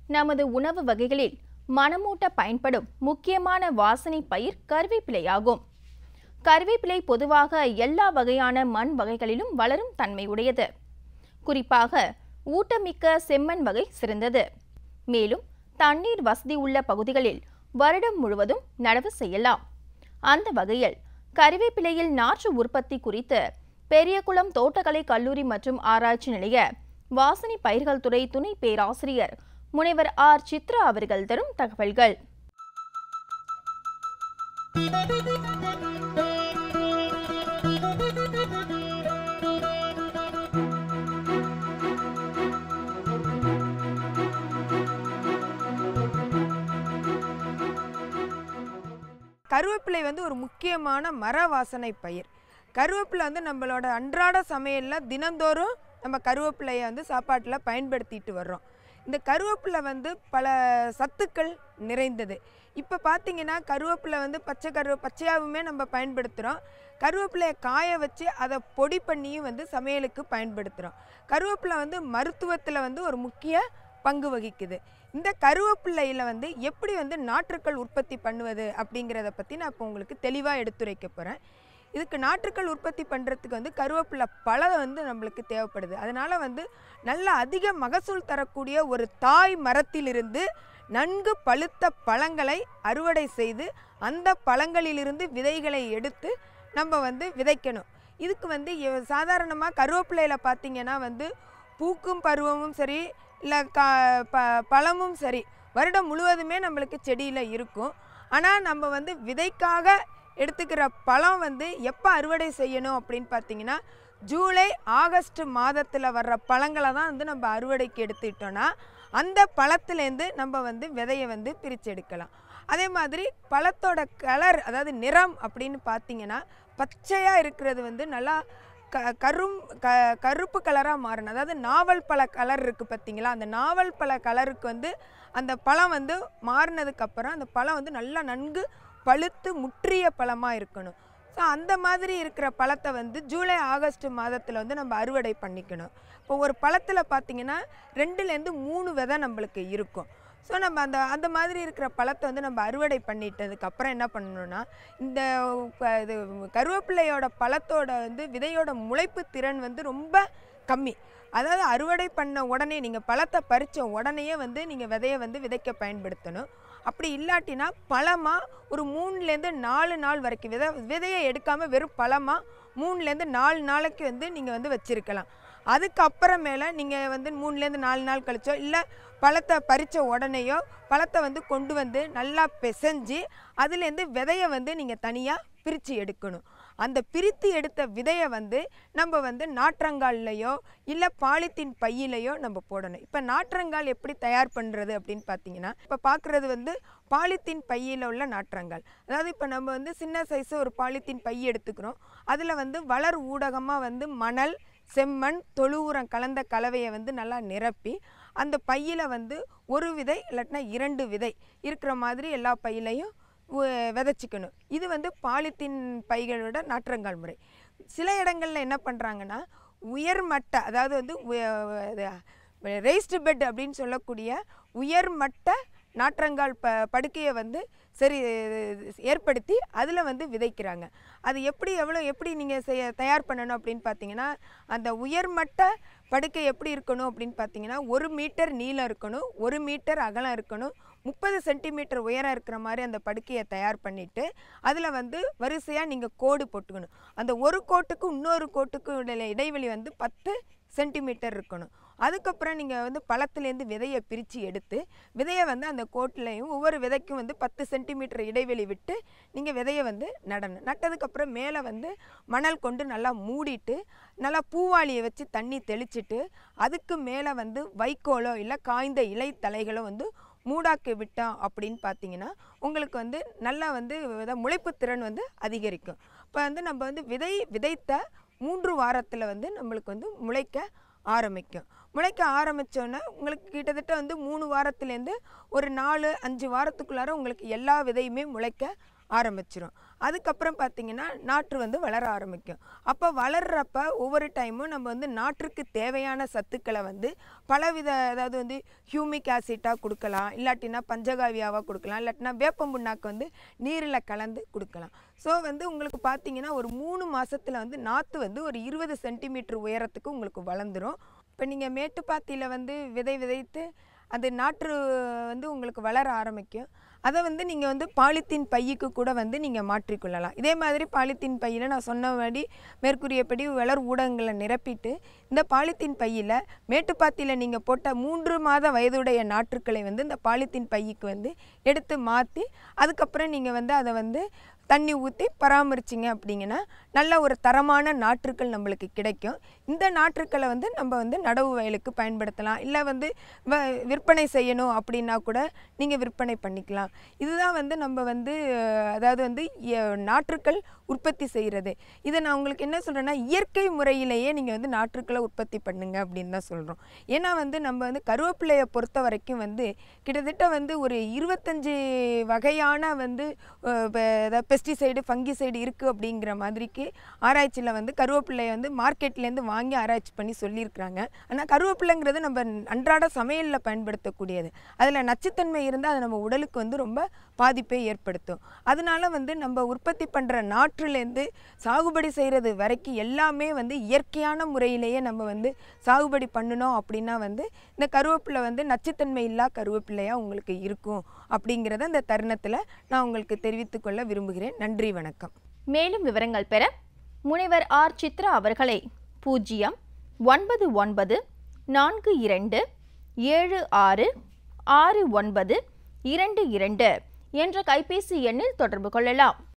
நமது உணவு வகைகளில் மணமூட்ட பயன்படும் முக்கியமான வாசனை பயிர் கருவேப்பிலையாகும் கருவேப்பிலை பொதுவாக எல்லா வகையான மண் வகைகளிலும் வளரும் தன்மை உடையது குறிப்பாக ஊட்டமிக்க செம்மண் வகை சிறந்தது மேலும் தண்ணீர் வசதி உள்ள பகுதிகளில் வருடம் முழுவதும் நடவு செய்யலாம் அந்த வகையில் கருவேப்பிலையில் நாற்று உற்பத்தி குறித்து பெரியகுளம் தோட்டக்கலை கல்லூரி மற்றும் ஆராய்ச்சி நிலைய வாசனை பயிர்கள் துறை துணை பேராசிரியர் முனைவர் ஆர் சித்ரா அவர்கள் தரும் தகவல்கள் கருவேப்பிலை வந்து ஒரு முக்கியமான மர வாசனை பயிர் கருவேப்பிலை வந்து நம்மளோட அன்றாட சமையலில் தினந்தோறும் நம்ம கருவேப்பிலையை வந்து சாப்பாட்டில் பயன்படுத்திட்டு வர்றோம் இந்த கருவேப்பிலை வந்து பல சத்துக்கள் நிறைந்தது இப்போ பார்த்தீங்கன்னா கருவேப்பிலை வந்து பச்சை கருவே பச்சையாகவுமே நம்ம பயன்படுத்துகிறோம் கருவேப்பிலையை காய வச்சு அதை பொடி பண்ணியும் வந்து சமையலுக்கு பயன்படுத்துகிறோம் கருவேப்பிலை வந்து மருத்துவத்தில் வந்து ஒரு முக்கிய பங்கு வகிக்குது இந்த கருவேப்பிள்ளையில் வந்து எப்படி வந்து நாற்றுக்கள் உற்பத்தி பண்ணுவது அப்படிங்கிறத பற்றி நான் இப்போ உங்களுக்கு தெளிவாக எடுத்துரைக்க போகிறேன் இதுக்கு நாற்றுக்கள் உற்பத்தி பண்ணுறதுக்கு வந்து கருவேப்பிலை பழம் வந்து நம்மளுக்கு தேவைப்படுது அதனால் வந்து நல்ல அதிக மகசூல் தரக்கூடிய ஒரு தாய் மரத்திலிருந்து நன்கு பழுத்த பழங்களை அறுவடை செய்து அந்த பழங்களிலிருந்து விதைகளை எடுத்து நம்ம வந்து விதைக்கணும் இதுக்கு வந்து சாதாரணமாக கருவேப்பிலையில் பார்த்தீங்கன்னா வந்து பூக்கும் பருவமும் சரி இல்லை கா ப பழமும் சரி வருடம் முழுவதுமே நம்மளுக்கு செடியில் இருக்கும் ஆனால் நம்ம வந்து விதைக்காக எடுத்துக்கிற பழம் வந்து எப்போ அறுவடை செய்யணும் அப்படின்னு பார்த்தீங்கன்னா ஜூலை ஆகஸ்ட் மாதத்தில் வர்ற பழங்களை தான் வந்து நம்ம அறுவடைக்கு எடுத்துக்கிட்டோன்னா அந்த பழத்துலேருந்து நம்ம வந்து விதையை வந்து பிரித்து எடுக்கலாம் அதே மாதிரி பழத்தோட கலர் அதாவது நிறம் அப்படின்னு பார்த்தீங்கன்னா பச்சையாக இருக்கிறது வந்து நல்லா க கரும் க கருப்பு கலராக மாறணும் அதாவது நாவல் பழ கலர் இருக்குது பார்த்தீங்களா அந்த நாவல் பழ கலருக்கு வந்து அந்த பழம் வந்து மாறினதுக்கப்புறம் அந்த பழம் வந்து நல்லா நன்கு பழுத்து முற்றிய பழமாக இருக்கணும் ஸோ அந்த மாதிரி இருக்கிற பழத்தை வந்து ஜூலை ஆகஸ்ட் மாதத்தில் வந்து நம்ம அறுவடை பண்ணிக்கணும் இப்போ ஒரு பழத்தில் பார்த்தீங்கன்னா ரெண்டுலேருந்து மூணு விதை நம்மளுக்கு இருக்கும் ஸோ நம்ம அந்த அந்த மாதிரி இருக்கிற பழத்தை வந்து நம்ம அறுவடை பண்ணிட்டதுக்கப்புறம் என்ன பண்ணணும்னா இந்த ப- இது கருவேப்பிலையோட பழத்தோட வந்து விதையோட முளைப்பு திறன் வந்து ரொம்ப கம்மி அதாவது அறுவடை பண்ண உடனே நீங்கள் பழத்தை பறித்த உடனேயே வந்து நீங்கள் விதையை வந்து விதைக்க பயன்படுத்தணும் அப்படி இல்லாட்டினா பழமாக ஒரு மூணுலேருந்து நாலு நாள் வரைக்கும் விதை விதையை எடுக்காமல் வெறும் பழமாக மூணுலேருந்து நாலு நாளைக்கு வந்து நீங்கள் வந்து வச்சுருக்கலாம் அதுக்கப்புறமேல நீங்கள் வந்து மூணுலேருந்து நாலு நாள் கழிச்சோ இல்லை பழத்தை பறித்த உடனேயோ பழத்தை வந்து கொண்டு வந்து நல்லா பிசைஞ்சு அதுலேருந்து விதையை வந்து நீங்கள் தனியாக பிரித்து எடுக்கணும் அந்த பிரித்து எடுத்த விதையை வந்து நம்ம வந்து நாற்றங்கால்லையோ இல்லை பாலித்தீன் பையிலையோ நம்ம போடணும் இப்போ நாற்றங்கால் எப்படி தயார் பண்ணுறது அப்படின்னு பார்த்தீங்கன்னா இப்போ பார்க்குறது வந்து பாலித்தீன் பையில் உள்ள நாற்றங்கால் அதாவது இப்போ நம்ம வந்து சின்ன சைஸு ஒரு பாலித்தீன் பை எடுத்துக்கிறோம் அதில் வந்து வளர் ஊடகமாக வந்து மணல் செம்மண் தொழு உரம் கலந்த கலவையை வந்து நல்லா நிரப்பி அந்த பையில் வந்து ஒரு விதை இல்லாட்டினா இரண்டு விதை இருக்கிற மாதிரி எல்லா பையிலையும் உ- விதைச்சிக்கணும் இது வந்து பாலித்தீன் பைகளோட நாற்றங்கால் முறை சில இடங்களில் என்ன பண்ணுறாங்கன்னா உயர்மட்ட அதாவது வந்து ரெய்ஸ்டு பெட் அப்படின்னு சொல்லக்கூடிய உயர்மட்ட நாற்றங்கால் ப படுக்கையை வந்து சரி ஏற்படுத்தி அதில் வந்து விதைக்கிறாங்க அது எப்படி எவ்வளோ எப்படி நீங்கள் செய்ய தயார் பண்ணணும் அப்படின்னு பார்த்தீங்கன்னா அந்த உயர்மட்ட படுக்கை எப்படி இருக்கணும் அப்படின்னு பார்த்தீங்கன்னா ஒரு மீட்டர் நீளம் இருக்கணும் ஒரு மீட்டர் அகலம் இருக்கணும் முப்பது சென்டிமீட்டர் உயரம் இருக்கிற மாதிரி அந்த படுக்கையை தயார் பண்ணிவிட்டு அதில் வந்து வரிசையாக நீங்கள் கோடு போட்டுக்கணும் அந்த ஒரு கோட்டுக்கு இன்னொரு கோட்டுக்கு உள்ள இடைவெளி வந்து பத்து சென்டிமீட்டர் இருக்கணும் அதுக்கப்புறம் நீங்கள் வந்து பழத்துலேருந்து விதையை பிரித்து எடுத்து விதையை வந்து அந்த கோட்டிலையும் ஒவ்வொரு விதைக்கும் வந்து பத்து சென்டிமீட்டர் இடைவெளி விட்டு நீங்கள் விதையை வந்து நடணும் நட்டதுக்கப்புறம் மேலே வந்து மணல் கொண்டு நல்லா மூடிட்டு நல்லா பூவாளியை வச்சு தண்ணி தெளிச்சிட்டு அதுக்கு மேலே வந்து வைக்கோலோ இல்லை காய்ந்த இலை தலைகளோ வந்து மூடாக்கி விட்டோம் அப்படின்னு பார்த்தீங்கன்னா உங்களுக்கு வந்து நல்லா வந்து வித- முளைப்புத் திறன் வந்து அதிகரிக்கும் இப்போ வந்து நம்ம வந்து விதை விதைத்த மூன்று வாரத்தில் வந்து நம்மளுக்கு வந்து முளைக்க ஆரம்பிக்கும் முளைக்க ஆரம்பித்தோன்னே உங்களுக்கு கிட்டத்தட்ட வந்து மூணு வாரத்துலேருந்து ஒரு நாலு அஞ்சு வாரத்துக்குள்ளார உங்களுக்கு எல்லா விதையுமே முளைக்க ஆரம்பிச்சிரும் அதுக்கப்புறம் பார்த்தீங்கன்னா நாற்று வந்து வளர ஆரம்பிக்கும் அப்போ வளர்றப்ப ஒவ்வொரு டைமும் நம்ம வந்து நாற்றுக்கு தேவையான சத்துக்களை வந்து பலவித அதாவது வந்து ஹியூமிக் ஆசிட்டாக கொடுக்கலாம் இல்லாட்டினா பஞ்சகாவியாவாக கொடுக்கலாம் இல்லாட்டினா வேப்பம் புண்ணாக்கு வந்து நீரில் கலந்து கொடுக்கலாம் ஸோ வந்து உங்களுக்கு பார்த்தீங்கன்னா ஒரு மூணு மாசத்துல வந்து நாற்று வந்து ஒரு இருபது சென்டிமீட்டர் உயரத்துக்கு உங்களுக்கு வளர்ந்துரும் இப்போ நீங்கள் மேட்டுப்பாத்தியில் வந்து விதை விதைத்து அது நாற்று வந்து உங்களுக்கு வளர ஆரம்பிக்கும் அதை வந்து நீங்கள் வந்து பாலித்தீன் பையுக்கு கூட வந்து நீங்கள் மாற்றிக்கொள்ளலாம் இதே மாதிரி பாலித்தீன் பையில் நான் சொன்னபடி மேற்கூறியபடி வளர் ஊடகங்களை நிரப்பிட்டு இந்த பாலித்தீன் பையில் மேட்டுப்பாத்தியில் நீங்கள் போட்ட மூன்று மாத வயதுடைய நாற்றுக்களை வந்து இந்த பாலித்தீன் பையுக்கு வந்து எடுத்து மாற்றி அதுக்கப்புறம் நீங்கள் வந்து அதை வந்து தண்ணி ஊற்றி பராமரிச்சிங்க அப்படிங்கன்னா நல்ல ஒரு தரமான நாற்றுக்கள் நம்மளுக்கு கிடைக்கும் இந்த நாற்றுக்களை வந்து நம்ம வந்து நடவு வயலுக்கு பயன்படுத்தலாம் இல்லை வந்து வ- விற்பனை செய்யணும் அப்படின்னா கூட நீங்கள் விற்பனை பண்ணிக்கலாம் இதுதான் வந்து நம்ம வந்து அஹ், அதாவது வந்து எ- நாற்றுக்கள் உற்பத்தி செய்கிறது இதை நான் உங்களுக்கு என்ன சொல்கிறேன்னா இயற்கை முறையிலேயே நீங்கள் வந்து நாற்றுக்களை உற்பத்தி பண்ணுங்க அப்படின்னு தான் சொல்கிறோம் ஏன்னா வந்து நம்ம வந்து கருவேப்பிலையை பொறுத்த வரைக்கும் வந்து கிட்டத்தட்ட வந்து ஒரு இருபத்தஞ்சு வகையான வந்து பெஸ்டிசைடு ஃபங்கிசைடு இருக்குது அப்படிங்கிற மாதிரிக்கு ஆராய்ச்சியில் வந்து கருவேப்பிலையை வந்து மார்க்கெட்லேருந்து வாங்கி ஆராய்ச்சி பண்ணி சொல்லியிருக்கிறாங்க ஆனால் கருவேப்பிலைங்கிறது நம்ம அன்றாட சமையலில் பயன்படுத்தக்கூடியது அதில் நச்சுத்தன்மை இருந்தால் அது நம்ம உடலுக்கு வந்து ரொம்ப பாதிப்பை ஏற்படுத்தும் அதனால வந்து நம்ம உற்பத்தி பண்ணுற நாற்றுலேருந்து சாகுபடி செய்கிறது வரைக்கும் எல்லாமே வந்து இயற்கையான முறையிலேயே நம்ம வந்து சாகுபடி பண்ணணும் அப்படின்னா வந்து இந்த கருவேப்பிலை வந்து நச்சுத்தன்மை இல்லா கருவேப்பிலையாக உங்களுக்கு இருக்கும் அப்படிங்கிறத இந்த தருணத்தில் நான் உங்களுக்கு தெரிவித்துக் கொள்ள விரும்புகிறேன் நன்றி வணக்கம் மேலும் விவரங்கள் பெற முனைவர் ஆர் சித்ரா அவர்களை பூஜ்ஜியம் ஒன்பது ஒன்பது நான்கு இரண்டு ஏழு ஆறு ஆறு ஒன்பது இரண்டு இரண்டு என்ற கைபேசி எண்ணில் தொடர்பு கொள்ளலாம்